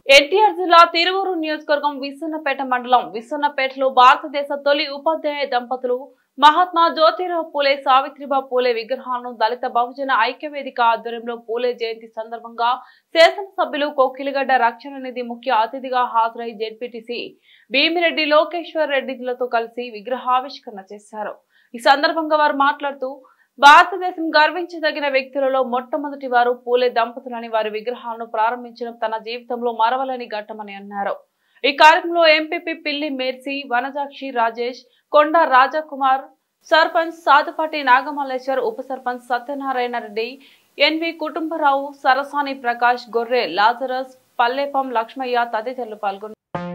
ఎన్టీఆర్ జిల్లా తిరువూరు నియోజకవర్గం విస్సన్నపేట మండలం విస్సన్నపేటలో భారతదేశ తొలి ఉపాధ్యాయ దంపతులు మహాత్మా జ్యోతిరావు పూలే సావిత్రిబాయి పూలే విగ్రహాలను దళిత బహుజన ఐక్యవేదిక ఆధ్వర్యంలో పూలే జయంతి సందర్భంగా శాసనసభ్యులు కోకిలిగడ్డ రక్షణ నిధి ముఖ్య అతిథిగా హాజరై జెడ్పీటీసీ భీమిరెడ్డి లోకేశ్వర్ రెడ్డిలతో కలిసి విగ్రహావిష్కరణ చేశారు ఈ సందర్భంగా వారు మాట్లాడుతూ భారతదేశం గర్వించదగిన వ్యక్తులలో మొట్టమొదటి వారు పూలే దంపతులని వారి విగ్రహాలను ప్రారంభించడం తన జీవితంలో మరవలేని ఘట్టమని అన్నారు ఈ కార్యక్రమంలో ఎంపీపీ పిల్లి మేర్సి వనజాక్షి రాజేష్ కొండ రాజకుమార్ సర్పంచ్ సాదుపాటి నాగమల్లేశ్వర్ ఉప సర్పంచ్ సత్యనారాయణ రెడ్డి ఎన్వి కుటుంబరావు సరసాని ప్రకాష్ గొర్రె లాజరస్ పల్లెపం లక్ష్మయ్య తదితరులు పాల్గొన్నారు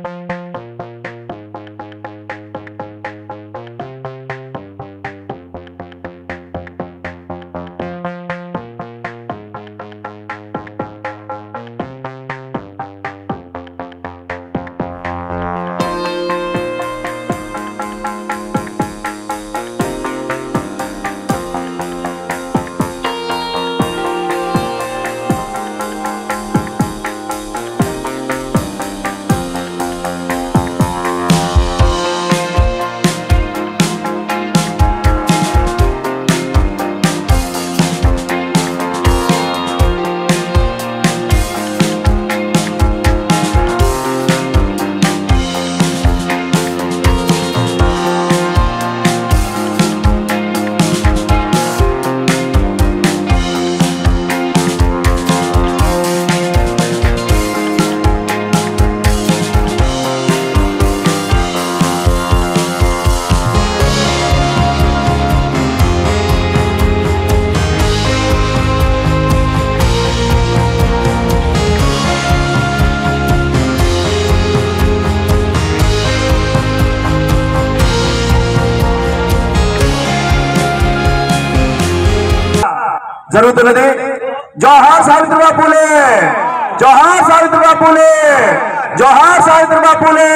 జరుగుతున్నది జోహార్ సావిత్రిబా పూలే జోహార్ సావిత్రిబా పూలే జోహార్ సావిత్రిబా పూలే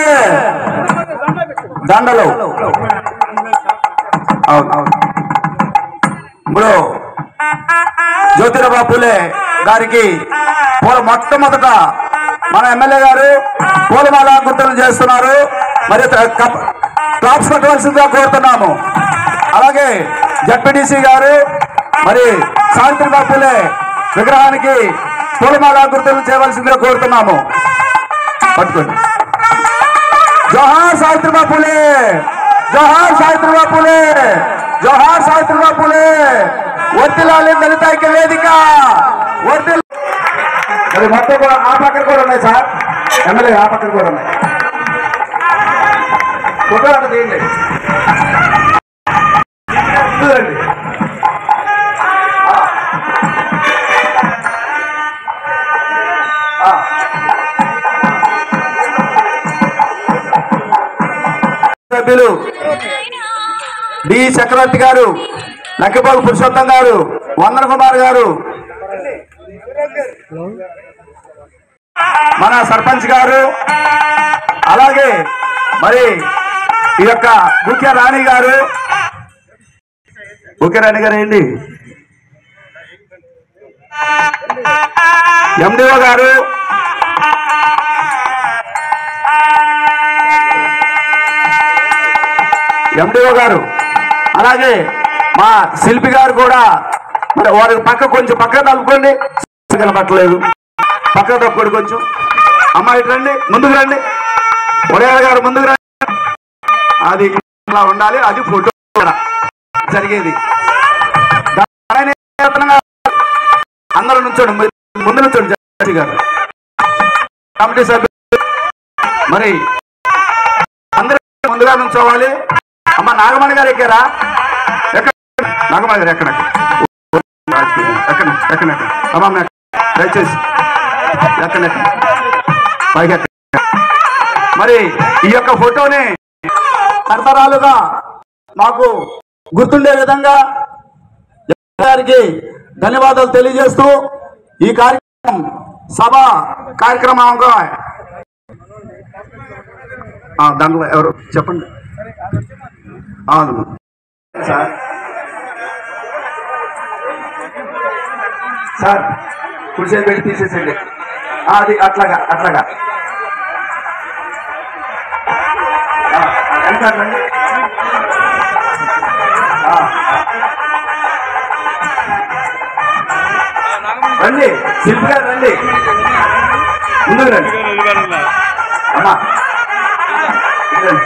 దండలు అవును అవును. ఇప్పుడు జ్యోతిరాబా పూలే గారికి పూల మొట్టమొదట మన ఎమ్మెల్యే గారు పూలమాల గుర్తులు చేస్తున్నారు మరి క్లాప్స్ పెట్టవలసిందిగా కోరుతున్నాము అలాగే జడ్పీటీసీ గారు మరి సావిత్రిబా పూలే విగ్రహానికి పూలమాల గుర్తులు చేయవలసిందిగా కోరుతున్నాము పట్టుకోండి జోహార్ సావిత్రిబా పూలే జోహార్ సావిత్రిబా పూలే జోహార్ సావిత్రిబా పూలే వర్తిలాలి దళిత ఐక్య వేదిక వర్తి మరి మొత్తం కూడా ఆ పక్కన కూడా ఉన్నాయి సార్ ఎమ్మెల్యే ఆ పక్కన కూడా ఉన్నాయి ఫోటో అంటే తీయండి చూడండి సభ్యులు డి చక్రవర్తి గారు లక్కిపోగు పురుషోత్తం గారు వందన కుమార్ గారు మన సర్పంచ్ గారు అలాగే మరి ఈ యొక్క ముఖ్య రాణి గారు ముఖ్య రాణి గారు ఏంటి ఎండిఓ గారు ఎండిఓ గారు అలాగే మా శిల్పి గారు కూడా మరి వారి పక్క కొంచెం పక్క తలుపుకోండి కనపట్టలేదు పక్క తప్పుకోండి కొంచెం అమ్మాయి ఇటు రండి ముందుకు రండి ఒరేల గారు ముందుకు రండి అది ఇలా ఉండాలి అది ఫోటో కూడా జరిగేది దాని ప్రయత్నంగా అందరూ నుంచోండి మీరు ముందు నుంచోండి జడ్జి గారు కమిటీ సభ్యులు మరి అందరూ ముందుగా నుంచోవాలి అమ్మ నాగమణి గారు ఎక్కారా ఎక్కడ నాగమణి గారు ఎక్కడ ఎక్కడ ఎక్కడ అమ్మ ఎక్కడ? దయచేసి ఎక్కడ ఎక్కడ పైకి ఎక్కడ మరి ఈ యొక్క ఫోటోని తరతరాలుగా మాకు గుర్తుండే విధంగా గారికి ధన్యవాదాలు తెలియజేస్తూ ఈ కార్యక్రమం సభ కార్యక్రమంగా ఆ, దాంట్లో ఎవరు చెప్పండి అవును సార్ సార్ కుర్చీ పెట్టి తీసేసండి అది అట్లాగా అట్లాగా ఆ, ఎంత రండి. ఆ. రండి శిల్పి గారు రండి ముందుకు రండి అమ్మా ఇటు రండి.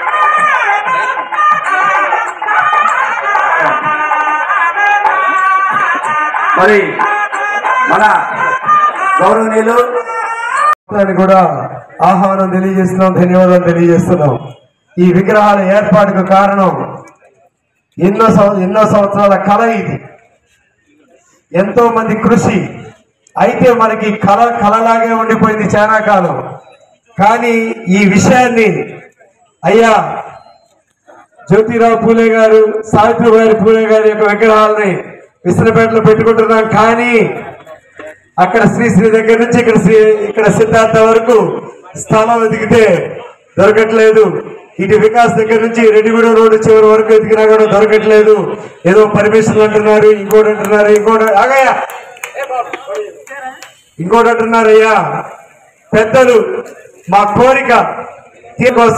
మరి మన గౌరవనీయులు అని కూడా ఆహ్వానం తెలియజేస్తున్నాం ధన్యవాదాలు తెలియజేస్తున్నాం ఈ విగ్రహాల ఏర్పాటుకు కారణం ఎన్నో సంవ- ఎన్నో సంవత్సరాల కళ ఇది ఎంతో మంది కృషి అయితే మనకి కళ కళలాగే ఉండిపోయింది చాలా కాలం కానీ ఈ విషయాన్ని అయ్యా జ్యోతిరావు పూలే గారు సావిత్రిబాయి పూలే గారి యొక్క విగ్రహాలని విసనపేటలో పెట్టుకుంటున్నాం కానీ అక్కడ శ్రీశ్రీ దగ్గర నుంచి ఇక్కడ శ్రీ ఇక్కడ సిద్ధార్థ వరకు స్థలం వెతికితే దొరకట్లేదు ఇటు వికాస్ దగ్గర నుంచి రెడ్డిగూడ రోడ్డు చివరి వరకు వెతికినా కూడా దొరకట్లేదు ఏదో పర్మిషన్ అంటున్నారు ఇంకోటి అంటున్నారు ఇంకోటి ఆగయ్యా ఇంకోటి అంటున్నారయ్యా పెద్దలు మా కోరిక తీరుకోసం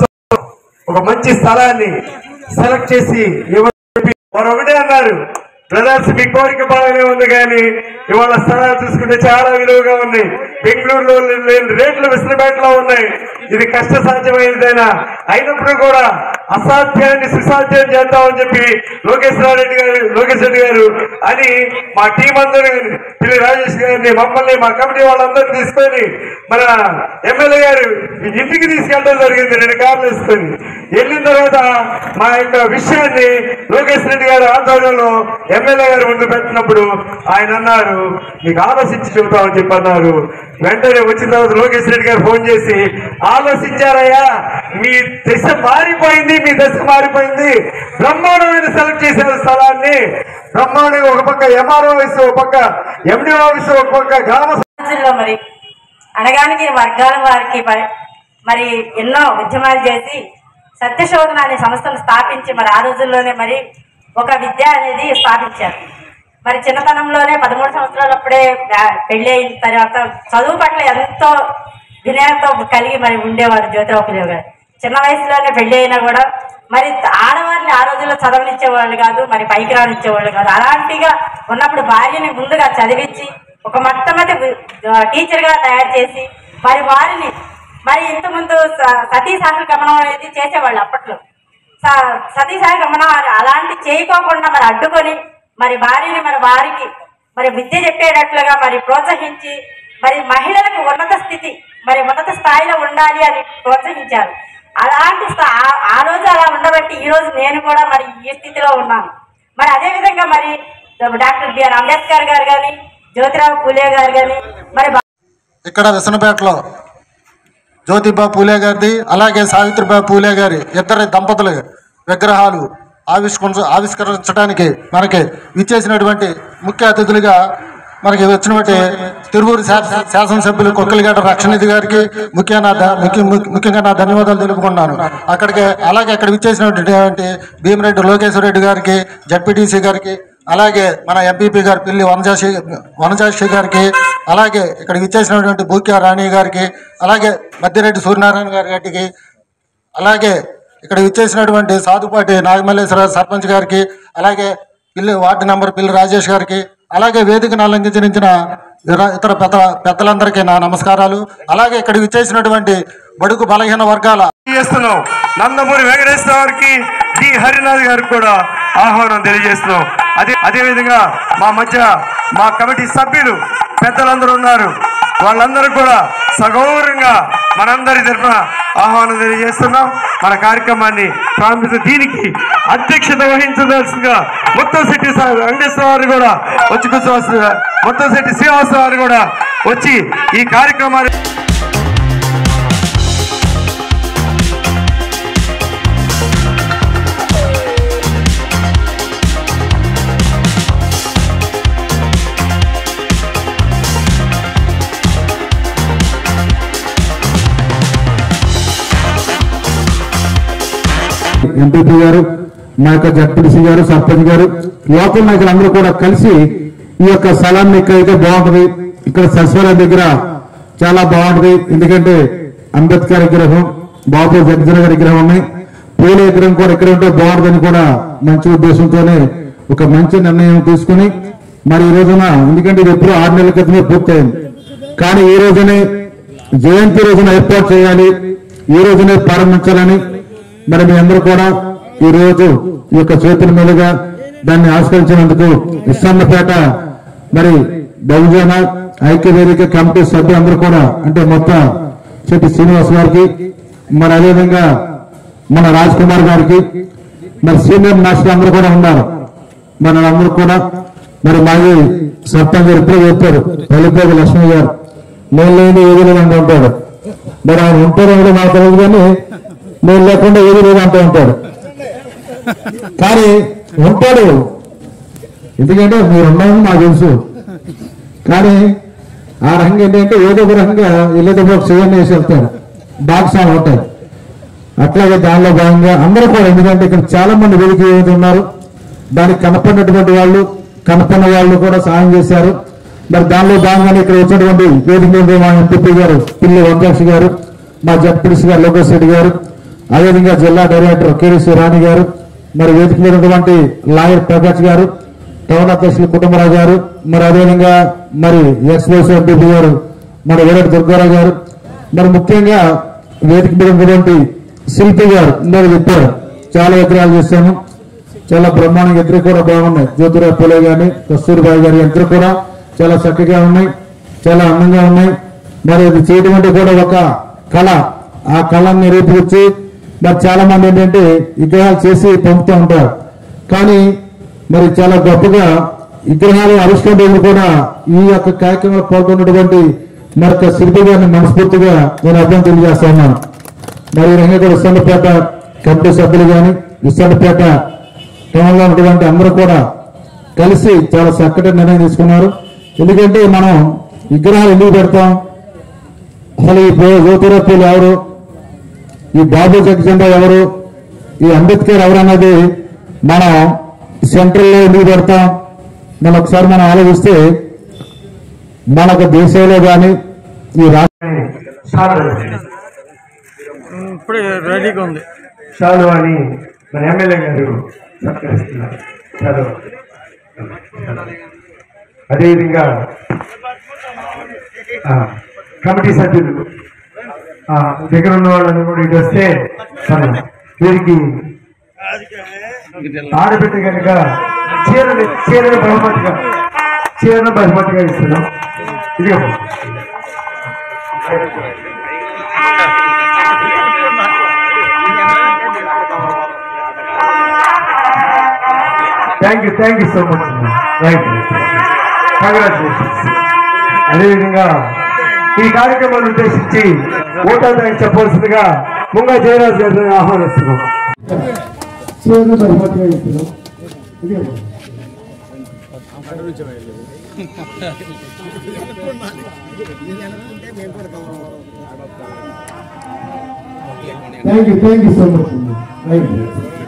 ఒక మంచి స్థలాన్ని సెలెక్ట్ చేసి ఇవ్వండి వారు ఒకటే అన్నారు బ్రదర్స్ మీ కోరిక బాగానే ఉంది కానీ ఇవాళ స్థలాలు చూసుకుంటే చాలా విలువగా ఉన్నాయి బెంగళూరులో లేని రేట్లు విసరబేటలో ఉన్నాయి ఇది కష్ట సాధ్యమైనదైనా అయినప్పుడు కూడా అసాధ్యాన్ని సుసాధ్యం చేద్దామని చెప్పి లోకేశ్వర రెడ్డి గారు లోకేష్ రెడ్డి గారు అని మా టీం అందరూ పిల్లి రాజేష్ గారిని మమ్మల్ని మా కమిటీ వాళ్ళందరూ తీసుకొని మన ఎమ్మెల్యే గారు ఇంటికి తీసుకెళ్ళడం జరిగింది రెండు కార్లు వేసుకొని వెళ్ళిన తర్వాత మా యొక్క విషయాన్ని లోకేష్ రెడ్డి గారి ఆధ్వర్యంలో ఎమ్మెల్యే గారు ముందు పెట్టినప్పుడు ఆయన అన్నారు మీకు ఆలోచించి చెబుతామని చెప్పి అన్నారు వెంటనే వచ్చిన తర్వాత లోకేష్ రెడ్డి గారు ఫోన్ చేసి ఆలోచించారయ్యా మీ దశ మారిపోయింది మీ దశ మారిపోయింది బ్రహ్మాండమైన సెలెక్ట్ చేశారు స్థలాన్ని బ్రహ్మాండంగా ఒక పక్క ఎంఆర్ఓ ఆఫీసు ఒక పక్క ఎండి ఆఫీసు ఒక పక్క గ్రామ రోజుల్లో మరి అనగానికి వర్గాల వారికి మరి- మరి ఎన్నో ఉద్యమాలు చేసి సత్యశోధన అనే సంస్థను స్థాపించి మరి ఆ రోజుల్లోనే మరి ఒక విద్య అనేది స్థాపించారు మరి చిన్నతనంలోనే పదమూడు సంవత్సరాలప్పుడే ఆ, పెళ్లి అయిన తర్వాత చదువు పట్ల ఎంతో వినయంతో కలిగి మరి ఉండేవారు జ్యోతిరావు పులే గారు చిన్న వయసులోనే పెళ్లి అయినా కూడా మరి ఆడవారిని ఆ రోజుల్లో చదవనిచ్చేవాళ్ళు కాదు మరి పైకి రానిచ్చేవాళ్ళు కాదు అలాంటిగా ఉన్నప్పుడు భార్యని ముందుగా చదివించి ఒక మొట్టమొదటి టీచర్ గా తయారు చేసి మరి వారిని మరి ఇంతకుముందు స- సతీ సాహ గమనం అనేది చేసేవాళ్ళు అప్పట్లో స- సతీ సాహ గమనం అలా- అలాంటి చేయకోకుండా మరి అడ్డుకొని మరి భార్యని మరి వారికి మరి విద్య చెప్పేటట్లుగా మరి ప్రోత్సహించి మరి మహిళలకు ఉన్నత స్థితి మరి ఉన్నత స్థాయిలో ఉండాలి అని ప్రోత్సహించారు అలాంటి స్థా- ఆ- ఆ రోజు అలా ఉండబట్టి ఈ రోజు నేను కూడా మరి ఈ స్థితిలో ఉన్నాను మరి అదే విధంగా మరి డాక్టర్ బిఆర్ అంబేద్కర్ గారు కానీ జ్యోతిరావు పూలే గారు కానీ మరి ఇక్కడ విసనపేటలో జ్యోతిబా పూలే గారిది అలాగే సావిత్రిబా పూలే గారి ఇద్దరి దంపతుల విగ్రహాలు ఆవిష్కరించ ఆవిష్కరించడానికి మనకి విచ్చేసినటువంటి ముఖ్య అతిథులుగా మనకి వచ్చినటువంటి తిరువూరు శాస- శాసనసభ్యులు కొక్కలిగడ్డ రక్షణిధి గారికి ముఖ్య నా ధ- ముఖ్య ముఖ్య- ముఖ్యంగా నా ధన్యవాదాలు తెలుపుకున్నాను అక్కడికి అలాగే అక్కడ విచ్చేసినటువంటి భీమిరెడ్డి లోకేశ్వర రెడ్డి గారికి జడ్పీటీసీ గారికి అలాగే మన ఎంపీపీ గారు పిల్లి వనజాషి వనజాషి గారికి అలాగే ఇక్కడ విచ్చేసినటువంటి బూక్యా రాణి గారికి అలాగే మద్దిరెడ్డి సూర్యనారాయణ గారి గారికి అలాగే ఇక్కడ విచ్చేసినటువంటి సాధుపాటి నాగమల్లేశ్వర సర్పంచ్ గారికి అలాగే పిల్లి వార్డు నంబర్ పిల్లి రాజేష్ గారికి అలాగే వేదికను అలంకరించిన ఇతర- ఇతర పెద్ద పెద్దలందరికీ నా నమస్కారాలు అలాగే ఇక్కడ విచ్చేసినటువంటి బడుగు బలహీన వర్గాల చేస్తున్నాం నందమూరి వెంకటేశ్వర గారికి డి హరినాథ్ గారికి కూడా ఆహ్వానం తెలియజేస్తున్నాం అదే అదే విధంగా మా మధ్య మా కమిటీ సభ్యులు పెద్దలందరూ ఉన్నారు వాళ్ళందరూ కూడా సగౌరవంగా మనందరి తరఫున ఆహ్వానం తెలియజేస్తున్నాం మన కార్యక్రమాన్ని ప్రారంభించిన దీనికి అధ్యక్షత వహించదలసిందిగా మొత్తం శెట్టి వెంకటేశ్వర గారు కూడా వచ్చి కూర్చోవలసిందిగా మొత్తం శెట్టి శ్రీనివాసరావు గారు కూడా వచ్చి ఈ కార్యక్రమాన్ని ఎంపీపీ గారు మా యొక్క జడ్పీటీసీ గారు సర్పంచ్ గారు లోకల్ నాయకులు అందరూ కూడా కలిసి ఈ యొక్క స్థలాన్ని ఎక్కడైతే బాగుంటుంది ఇక్కడ సచివాలయం దగ్గర చాలా బాగుంటుంది ఎందుకంటే అంబేద్కర్ విగ్రహం బాబు జగజన గారి విగ్రహం ఉన్నాయి పూల విగ్రహం కూడా ఇక్కడ ఉంటే బాగుంటుందని కూడా మంచి ఉద్దేశంతోనే ఒక మంచి నిర్ణయం తీసుకుని మరి ఈ రోజున ఎందుకంటే ఇది ఎప్పుడు ఆరు నెలల క్రితమే పూర్తయింది కానీ ఈ రోజునే జయంతి రోజున ఏర్పాటు చేయాలి ఈ రోజునే ప్రారంభించాలని మరి మీ అందరూ కూడా ఈ రోజు ఈ యొక్క చేతుల మీదుగా దాన్ని ఆవిష్కరించినందుకు ఇస్సాన్నపేట మరి బహుజన ఐక్య వేదిక కమిటీ సభ్యులందరూ కూడా అంటే మొత్తం చెట్టి శ్రీనివాస్ గారికి మరి అదేవిధంగా మన రాజ్ కుమార్ గారికి మరి సీనియర్ మాస్టర్ అందరూ కూడా ఉన్నారు మరి అందరూ కూడా మరి మాజీ సర్పంచ్ గారు ఇప్పుడే చెప్పారు పల్లిపేట లక్ష్మి గారు నేను లేని ఏది లేదంటూ ఉంటాడు మరి ఆయన ఉంటారో లేదో నాకు తెలియదు కానీ నేను లేకుండా ఏది లేదు అంటూ ఉంటాడు కానీ ఉంటాడు ఎందుకంటే మీరు ఉన్నారని నాకు తెలుసు కానీ ఆ రకంగా ఏంటంటే ఏదో ఒక రకంగా వెళ్ళేటప్పుడు ఒక సివన్ వేసి వెళ్తాడు బాక్సాలు ఉంటాయి అట్లాగే దానిలో భాగంగా అందరూ కూడా ఎందుకంటే ఇక్కడ చాలా మంది వేదిక ఏదైతే ఉన్నారు దానికి కనపడినటువంటి వాళ్ళు కనపడిన వాళ్ళు కూడా సహాయం చేశారు మరి దానిలో భాగంగానే ఇక్కడ వచ్చినటువంటి వేదిక మీద మా ఎంపీ గారు పిల్లి వంకాక్షి గారు మా జడ్పీడీసీ గారు లోకేష్ రెడ్డి గారు అదేవిధంగా జిల్లా డైరెక్టర్ కేడీసీ రాణి గారు మరి వేదిక మీద ఉన్నటువంటి లాయర్ ప్రకాష్ గారు టౌన్ అధ్యక్షులు కుటుంబరావు గారు మరి అదేవిధంగా మరి ఎక్స్ప్రెస్ ఎంపీ గారు మరి వీరటి దుర్గారావు గారు మరి ముఖ్యంగా వేదిక మీద ఉన్నటువంటి శిల్పి గారు ఇందాక చెప్పారు చాలా విగ్రహాలు చేశాము చాలా బ్రహ్మాండంగా ఇద్దరు కూడా బాగున్నాయి జ్యోతిరావు పూలే గాని కస్తూరిబాయి గారి ఇద్దరు కూడా చాలా చక్కగా ఉన్నాయి చాలా అందంగా ఉన్నాయి మరి ఇది చేయడం అంటే కూడా ఒక కళ ఆ కళను నిరూపించి మరి చాలా మంది ఏంటంటే విగ్రహాలు చేసి పంపుతూ ఉంటారు కానీ మరి చాలా గొప్పగా విగ్రహాలు ఆవిష్కరణ కూడా ఈ యొక్క కార్యక్రమంలో పాల్గొన్నటువంటి మరి యొక్క శిల్పి గారిని మనస్ఫూర్తిగా నేను అర్థం తెలియజేస్తా ఉన్నాను మరి ఈ రంగా కూడా విశాఖపేట కమిటీ సభ్యులు కానీ విశాఖపేట టౌన్లో ఉన్నటువంటి అందరూ కూడా కలిసి చాలా చక్కటి నిర్ణయం తీసుకున్నారు ఎందుకంటే మనం విగ్రహాలు ఎందుకు పెడతాం అసలు ఈ జ్యోతిరత్తులు ఎవరు ఈ బాబు జగజెండా ఎవరు ఈ అంబేద్కర్ ఎవరు అన్నది మనం సెంట్రల్లో ఎందుకు పెడతాం మనం ఒకసారి మనం ఆలోచిస్తే మనకు దేశంలో కానీ ఈ రాష్ట్ర ఇప్పుడు రెడీగా ఉంది చాలు అని మన ఎమ్మెల్యే గారు సత్కరిస్తున్నారు చాలు అదేవిధంగా ఆ, కమిటీ సభ్యులు ఆ, దగ్గర ఉన్న వాళ్ళని కూడా ఇటు వస్తే మనం వీరికి ఆడబిడ్డ కనుక చీరని చీరని బహుమతిగా చీరను బహుమతిగా ఇస్తున్నాం ఇదిగో thank you thank you so much right congratulations అదేవిధంగా ఈ కార్యక్రమాన్ని ఉద్దేశించి ఓటా బ్యాంక్ చెప్పవలసిందిగా ముంగా జయరాజ్ గారిని ఆహ్వానిస్తున్నాం thank you thank you so much right